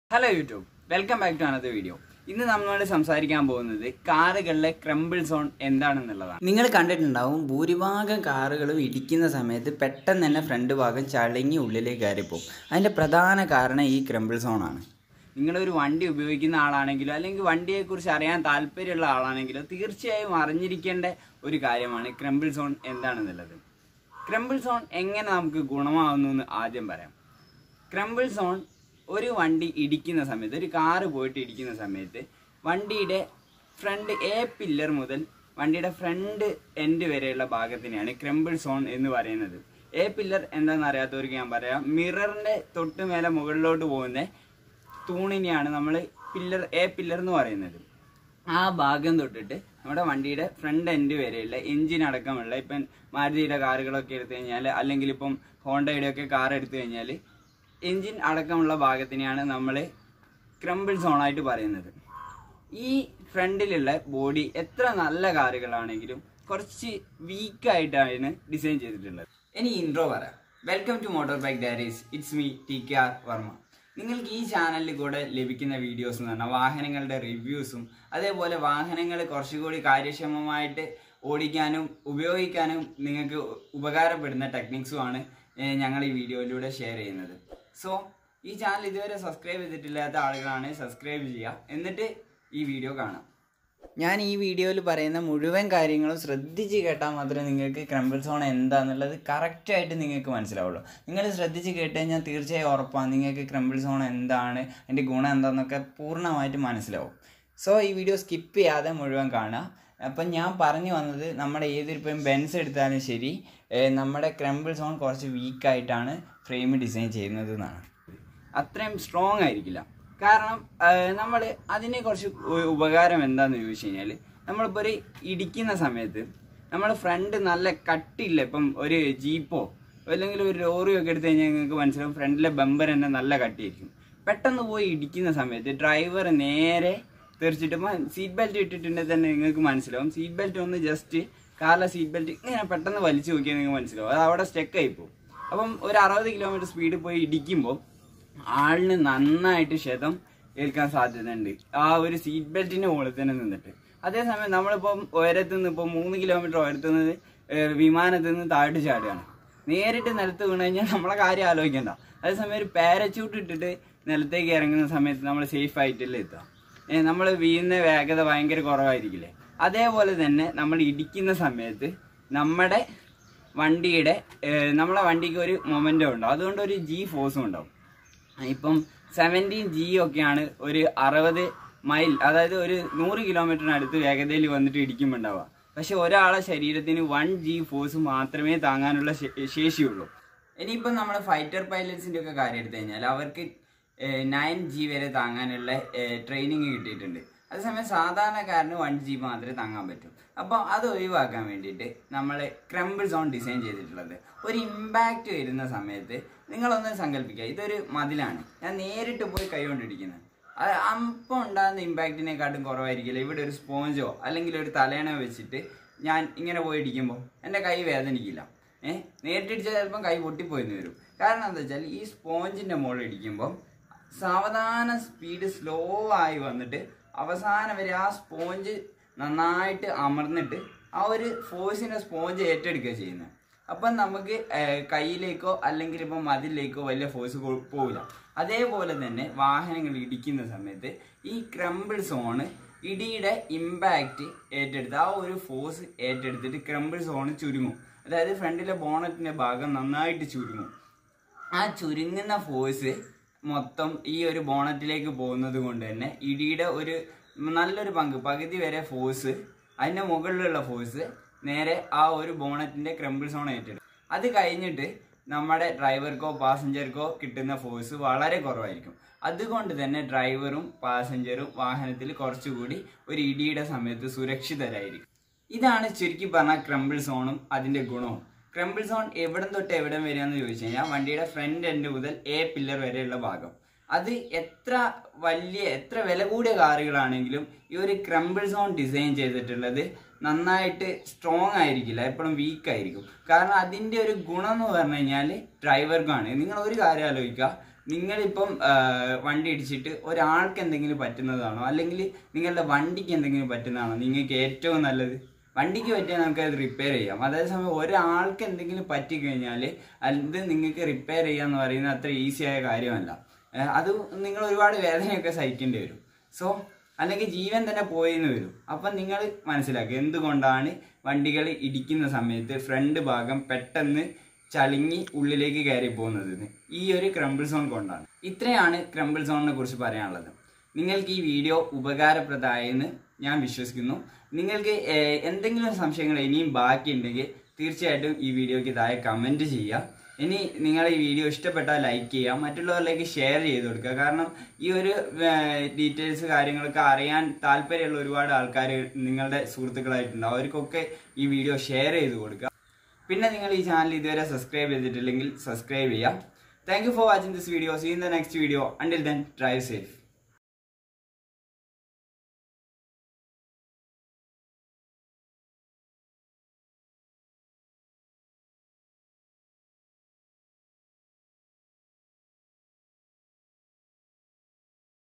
hello YouTube welcome back to another video ഇന്ന് നമ്മളോട് സംസാരിക്കാൻ പോകുന്നത് കാറുകളിലെ ക്രംബിൾ സോൺ എന്താണെന്നുള്ളതാണ് നിങ്ങൾ കണ്ടിട്ടുണ്ടാവും ഭൂരിഭാഗം കാറുകളും ഇടിക്കുന്ന സമയത്ത് പെട്ടെന്ന് തന്നെ ഫ്രണ്ട് ഭാഗം ചളങ്ങി ഉള്ളിലേക്ക് കയറിപ്പോവും അതിൻ്റെ പ്രധാന കാരണം ഈ ക്രംബിൾ സോൺ ആണ് നിങ്ങളൊരു വണ്ടി ഉപയോഗിക്കുന്ന ആളാണെങ്കിലോ അല്ലെങ്കിൽ വണ്ടിയെക്കുറിച്ച് അറിയാൻ താല്പര്യമുള്ള ആളാണെങ്കിലോ തീർച്ചയായും അറിഞ്ഞിരിക്കേണ്ട ഒരു കാര്യമാണ് ക്രംബിൾ സോൺ എന്താണെന്നുള്ളത് ക്രംബിൾ സോൺ എങ്ങനെ നമുക്ക് ഗുണമാവുന്നു എന്ന് ആദ്യം പറയാം ക്രംബിൾ സോൺ ഒരു വണ്ടി ഇടിക്കുന്ന സമയത്ത് ഒരു കാറ് പോയിട്ട് ഇടിക്കുന്ന സമയത്ത് വണ്ടിയുടെ ഫ്രണ്ട് എ പില്ലർ മുതൽ വണ്ടിയുടെ ഫ്രണ്ട് എൻഡ് വരെയുള്ള ഭാഗത്തിനെയാണ് ക്രംബിൾ സോൺ എന്ന് പറയുന്നത് എ പില്ലർ എന്താണെന്ന് അറിയാത്തവർക്ക് ഞാൻ പറയാം മിററിന്റെ തൊട്ട് മേലെ മുകളിലോട്ട് പോകുന്ന തൂണിനെയാണ് നമ്മൾ പില്ലർ എ പില്ലർ എന്ന് പറയുന്നത് ആ ഭാഗം തൊട്ടിട്ട് നമ്മുടെ വണ്ടിയുടെ ഫ്രണ്ട് എൻഡ് വരെയുള്ള എഞ്ചിൻ അടക്കമുള്ള ഇപ്പം മാരുതിയുടെ കാറുകളൊക്കെ എടുത്തു കഴിഞ്ഞാൽ അല്ലെങ്കിൽ ഇപ്പം ഹോണ്ടയുടെ ഒക്കെ കാർ എടുത്തു കഴിഞ്ഞാൽ എഞ്ചിൻ അടക്കമുള്ള ഭാഗത്തിനെയാണ് നമ്മൾ ക്രംബിൾ സോണായിട്ട് പറയുന്നത് ഈ ഫ്രണ്ടിലുള്ള ബോഡി എത്ര നല്ല കാറുകളാണെങ്കിലും കുറച്ച് വീക്കായിട്ടാണ് ഡിസൈൻ ചെയ്തിട്ടുള്ളത് ഇനി ഇൻട്രോ പറയാം welcome to motor bike diaries it's me T K R Varma നിങ്ങൾക്ക് ഈ ചാനലിൽ കൂടെ ലഭിക്കുന്ന വീഡിയോസ് എന്ന് പറഞ്ഞാൽ വാഹനങ്ങളുടെ റിവ്യൂസും അതേപോലെ വാഹനങ്ങൾ കുറച്ചുകൂടി കാര്യക്ഷമമായിട്ട് ഓടിക്കാനും ഉപയോഗിക്കാനും നിങ്ങൾക്ക് ഉപകാരപ്പെടുന്ന ടെക്നിക്സുമാണ് ഏഹ്, ഞങ്ങൾ ഈ വീഡിയോയിലൂടെ ഷെയർ ചെയ്യുന്നത് സോ ഈ ചാനൽ ഇതുവരെ സബ്സ്ക്രൈബ് ചെയ്തിട്ടില്ലാത്ത ആളുകളാണ് സബ്സ്ക്രൈബ് ചെയ്യുക എന്നിട്ട് ഈ വീഡിയോ കാണാം ഞാൻ ഈ വീഡിയോയിൽ പറയുന്ന മുഴുവൻ കാര്യങ്ങളും ശ്രദ്ധിച്ച് കേട്ടാൽ മാത്രമേ നിങ്ങൾക്ക് ക്രംബിൾ സോൺ എന്താണെന്നുള്ളത് കറക്റ്റായിട്ട് നിങ്ങൾക്ക് മനസ്സിലാവുള്ളൂ നിങ്ങൾ ശ്രദ്ധിച്ച് കേട്ട് കഴിഞ്ഞാൽ തീർച്ചയായും ഉറപ്പാണ് നിങ്ങൾക്ക് ക്രംബിൾ സോൺ എന്താണ് അതിൻ്റെ ഗുണം എന്താണെന്നൊക്കെ പൂർണ്ണമായിട്ട് മനസ്സിലാവും സോ ഈ വീഡിയോ സ്കിപ്പ് ചെയ്യാതെ മുഴുവൻ കാണുക അപ്പം ഞാൻ പറഞ്ഞു വന്നത് നമ്മുടെ ഏതൊരു ഇപ്പം ബെൻസ് എടുത്താലും ശരി ഏഹ് നമ്മുടെ ക്രംബിൾ സോൺ കുറച്ച് വീക്കായിട്ടാണ് ഫ്രെയിം ഡിസൈൻ ചെയ്യുന്നത് എന്നാണ് അത്രയും സ്ട്രോങ് ആയിരിക്കില്ല കാരണം നമ്മൾ അതിനെ കുറച്ച് ഉ- ഉപകാരം എന്താന്ന് ചോദിച്ചു കഴിഞ്ഞാൽ നമ്മളിപ്പോൾ ഒരു ഇടിക്കുന്ന സമയത്ത് നമ്മൾ ഫ്രണ്ട് നല്ല കട്ടില്ല ഇപ്പം ഒരു ജീപ്പോ അല്ലെങ്കിൽ ഒരു ലോറിയോ ഒക്കെ എടുത്തു കഴിഞ്ഞാൽ നിങ്ങൾക്ക് മനസ്സിലാവും ഫ്രണ്ടിലെ ബമ്പർ തന്നെ നല്ല കട്ടിയായിരിക്കും പെട്ടെന്ന് പോയി ഇടിക്കുന്ന സമയത്ത് ഡ്രൈവർ നേരെ തീർച്ചയായിട്ടും ഇപ്പം സീറ്റ് ബെൽറ്റ് ഇട്ടിട്ടുണ്ടെങ്കിൽ തന്നെ നിങ്ങൾക്ക് മനസ്സിലാവും സീറ്റ് ബെൽറ്റ് ഒന്ന് ജസ്റ്റ് കാറിലെ സീറ്റ് ബെൽറ്റ് ഇങ്ങനെ പെട്ടെന്ന് വലിച്ചു നോക്കിയാൽ നിങ്ങൾക്ക് മനസ്സിലാവും അത് അവിടെ സ്റ്റെക്ക് ആയി പോകും അപ്പം ഒരു അറുപത് കിലോമീറ്റർ സ്പീഡിൽ പോയി ഇടിക്കുമ്പോൾ ആളിന് നന്നായിട്ട് ക്ഷതം ഏൽക്കാൻ സാധ്യതയുണ്ട് ആ ഒരു സീറ്റ് ബെൽറ്റിന്റെ മുകളിൽ തന്നെ നിന്നിട്ട് അതേസമയം നമ്മളിപ്പം ഉയരത്ത് നിന്ന് ഇപ്പം മൂന്ന് കിലോമീറ്റർ ഉയരത്ത് നിന്ന് ഏഹ് വിമാനത്തിൽ നിന്ന് താഴോട്ട് ചാടുകയാണ് നേരിട്ട് നിലത്ത് വീണ് കഴിഞ്ഞാൽ നമ്മളെ കാര്യം ആലോചിക്കണ്ട അതേസമയം ഒരു പാരച്യൂട്ട് ഇട്ടിട്ട് നിലത്തേക്ക് ഇറങ്ങുന്ന സമയത്ത് നമ്മൾ സേഫ് ആയിട്ടല്ലേ എത്തുക നമ്മൾ വീഴുന്ന വേഗത ഭയങ്കര കുറവായിരിക്കില്ലേ അതേപോലെ തന്നെ നമ്മൾ ഇടിക്കുന്ന സമയത്ത് നമ്മുടെ വണ്ടിയുടെ ഏഹ് നമ്മളെ വണ്ടിക്ക് ഒരു മൊമെന്റം ഉണ്ടാവും അതുകൊണ്ട് ഒരു ജി ഫോഴ്സും ഉണ്ടാവും ഇപ്പം സെവൻറ്റീൻ ജി ഒക്കെയാണ് ഒരു അറുപത് മൈൽ അതായത് ഒരു നൂറ് കിലോമീറ്ററിനടുത്ത് വേഗതയിൽ വന്നിട്ട് ഇടിക്കുമ്പോൾ ഉണ്ടാവുക പക്ഷെ ഒരാളെ ശരീരത്തിന് വൺ ജി ഫോഴ്സ് മാത്രമേ താങ്ങാനുള്ള ശേ- ശേഷിയുള്ളൂ ഇനിയിപ്പം നമ്മൾ ഫൈറ്റർ പൈലറ്റ്സിൻ്റെ ഒക്കെ കാര്യം എടുത്തു കഴിഞ്ഞാൽ അവർക്ക് നയൻ ജി വരെ താങ്ങാനുള്ള ട്രെയിനിങ് കിട്ടിയിട്ടുണ്ട് അതേസമയം സാധാരണക്കാരന് വൺ ജി മാത്രമേ താങ്ങാൻ പറ്റൂ അപ്പോൾ അത് ഒഴിവാക്കാൻ വേണ്ടിയിട്ട് നമ്മൾ ക്രംബിൾ സോൺ ഡിസൈൻ ചെയ്തിട്ടുള്ളത് ഒരു ഇമ്പാക്റ്റ് വരുന്ന സമയത്ത് നിങ്ങളൊന്ന് സങ്കല്പിക്കുക ഇതൊരു മതിലാണ് ഞാൻ നേരിട്ട് പോയി കൈകൊണ്ടിരിക്കുന്നത് അത് അപ്പോൾ ഉണ്ടാകുന്ന ഇമ്പാക്റ്റിനെക്കാട്ടും കുറവായിരിക്കില്ല ഇവിടെ ഒരു സ്പോഞ്ചോ അല്ലെങ്കിൽ ഒരു തലേണ വെച്ചിട്ട് ഞാൻ ഇങ്ങനെ പോയി ഇടിക്കുമ്പോൾ എൻ്റെ കൈ വേദനിക്കില്ല ഏഹ് നേരിട്ടിടിച്ചാൽ ചിലപ്പം കൈ പൊട്ടിപ്പോയിന്ന് വരും കാരണം എന്താ വെച്ചാൽ ഈ സ്പോഞ്ചിൻ്റെ മുകളിൽ ഇടിക്കുമ്പോൾ സാവധാന സ്പീഡ് സ്ലോ ആയി വന്നിട്ട് അവസാനം വരെ ആ സ്പോഞ്ച് നന്നായിട്ട് അമർന്നിട്ട് ആ ഒരു ഫോഴ്സിനെ സ്പോഞ്ച് ഏറ്റെടുക്കുക ചെയ്യുന്നത് അപ്പം നമുക്ക് ഏഹ്, കയ്യിലേക്കോ അല്ലെങ്കിൽ ഇപ്പം മതിലേക്കോ വലിയ ഫോഴ്സ് പോവില്ല അതേപോലെ തന്നെ വാഹനങ്ങൾ ഇടിക്കുന്ന സമയത്ത് ഈ ക്രംബിൾ സോണ് ഇടിയുടെ ഇമ്പാക്റ്റ് ഏറ്റെടുത്ത് ആ ഒരു ഫോഴ്സ് ഏറ്റെടുത്തിട്ട് ക്രംബിൾ സോണ് ചുരുങ്ങും അതായത് ഫ്രണ്ടിലെ ബോണറ്റിന്റെ ഭാഗം നന്നായിട്ട് ചുരുങ്ങും ആ ചുരുങ്ങുന്ന ഫോഴ്സ് മൊത്തം ഈ ഒരു ബോണറ്റിലേക്ക് പോകുന്നത് കൊണ്ട് തന്നെ ഇടിയുടെ ഒരു നല്ലൊരു പങ്ക് പകുതി വരെ ഫോഴ്സ് അതിന്റെ മുകളിലുള്ള ഫോഴ്സ് നേരെ ആ ഒരു ബോണറ്റിന്റെ ക്രംബിൾ സോൺ ഏറ്റെടുക്കും അത് കഴിഞ്ഞിട്ട് നമ്മുടെ ഡ്രൈവർക്കോ പാസഞ്ചർക്കോ കിട്ടുന്ന ഫോഴ്സ് വളരെ കുറവായിരിക്കും അതുകൊണ്ട് തന്നെ ഡ്രൈവറും പാസഞ്ചറും വാഹനത്തിൽ കുറച്ചുകൂടി ഒരു ഇടിയുടെ സമയത്ത് സുരക്ഷിതരായിരിക്കും ഇതാണ് ചുരുക്കി പറഞ്ഞ ക്രംബിൾ സോണും അതിന്റെ ഗുണവും ക്രംബിൾ സോൺ എവിടം തൊട്ട് എവിടം വരെ എന്ന് ചോദിച്ചു കഴിഞ്ഞാൽ വണ്ടിയുടെ ഫ്രണ്ട് എൻഡ് മുതൽ എ പില്ലർ വരെയുള്ള ഭാഗം അത് എത്ര വലിയ എത്ര വില കൂടിയ കാറുകളാണെങ്കിലും ഈ ഒരു ക്രംബിൾ സോൺ ഡിസൈൻ ചെയ്തിട്ടുള്ളത് നന്നായിട്ട് സ്ട്രോങ് ആയിരിക്കില്ല എപ്പോഴും വീക്ക് ആയിരിക്കും കാരണം അതിൻ്റെ ഒരു ഗുണം എന്ന് പറഞ്ഞു കഴിഞ്ഞാൽ ഡ്രൈവർക്കാണ് നിങ്ങൾ ഒരു കാര്യം ആലോചിക്കുക നിങ്ങളിപ്പം ആ, വണ്ടി ഇടിച്ചിട്ട് ഒരാൾക്ക് എന്തെങ്കിലും പറ്റുന്നതാണോ അല്ലെങ്കിൽ നിങ്ങളുടെ വണ്ടിക്ക് എന്തെങ്കിലും പറ്റുന്നതാണോ നിങ്ങൾക്ക് ഏറ്റവും നല്ലത് വണ്ടിക്ക് പറ്റിയാൽ നമുക്ക് അത് റിപ്പയർ ചെയ്യാം അതേസമയം ഒരാൾക്ക് എന്തെങ്കിലും പറ്റിക്കഴിഞ്ഞാൽ അത് നിങ്ങൾക്ക് റിപ്പയർ ചെയ്യാന്ന് പറയുന്നത് അത്ര ഈസി ആയ കാര്യമല്ല ഏഹ് അത് നിങ്ങൾ ഒരുപാട് വേദനയൊക്കെ സഹിക്കേണ്ടി വരും സോ അല്ലെങ്കിൽ ജീവൻ തന്നെ പോയെന്ന് വരും അപ്പം നിങ്ങൾ മനസ്സിലാക്കുക എന്തുകൊണ്ടാണ് വണ്ടികൾ ഇടിക്കുന്ന സമയത്ത് ഫ്രണ്ട് ഭാഗം പെട്ടെന്ന് ചളിങ്ങി ഉള്ളിലേക്ക് കയറി പോകുന്നത് ഈ ഒരു ക്രംബിൾ സോൺ കൊണ്ടാണ് ഇത്രയാണ് ക്രംബിൾ സോണിനെ കുറിച്ച് പറയാനുള്ളത് നിങ്ങൾക്ക് ഈ വീഡിയോ ഉപകാരപ്രദമായെന്ന് ഞാൻ വിശ്വസിക്കുന്നു നിങ്ങൾക്ക് ഏഹ്, എന്തെങ്കിലും സംശയങ്ങൾ ഇനിയും ബാക്കിയുണ്ടെങ്കിൽ തീർച്ചയായിട്ടും ഈ വീഡിയോയ്ക്ക് താഴെ കമൻറ്റ് ചെയ്യുക ഇനി നിങ്ങൾ ഈ വീഡിയോ ഇഷ്ടപ്പെട്ടാൽ ലൈക്ക് ചെയ്യുക മറ്റുള്ളവരിലേക്ക് ഷെയർ ചെയ്ത് കൊടുക്കുക കാരണം ഈ ഒരു ഡീറ്റെയിൽസ് കാര്യങ്ങളൊക്കെ അറിയാൻ താല്പര്യമുള്ള ഒരുപാട് ആൾക്കാർ നിങ്ങളുടെ സുഹൃത്തുക്കളായിട്ടുണ്ട് അവർക്കൊക്കെ ഈ വീഡിയോ ഷെയർ ചെയ്ത് കൊടുക്കുക പിന്നെ നിങ്ങൾ ഈ ചാനൽ ഇതുവരെ സബ്സ്ക്രൈബ് ചെയ്തിട്ടില്ലെങ്കിൽ സബ്സ്ക്രൈബ് ചെയ്യാം thank you for watching this video see in the next video until then drive safe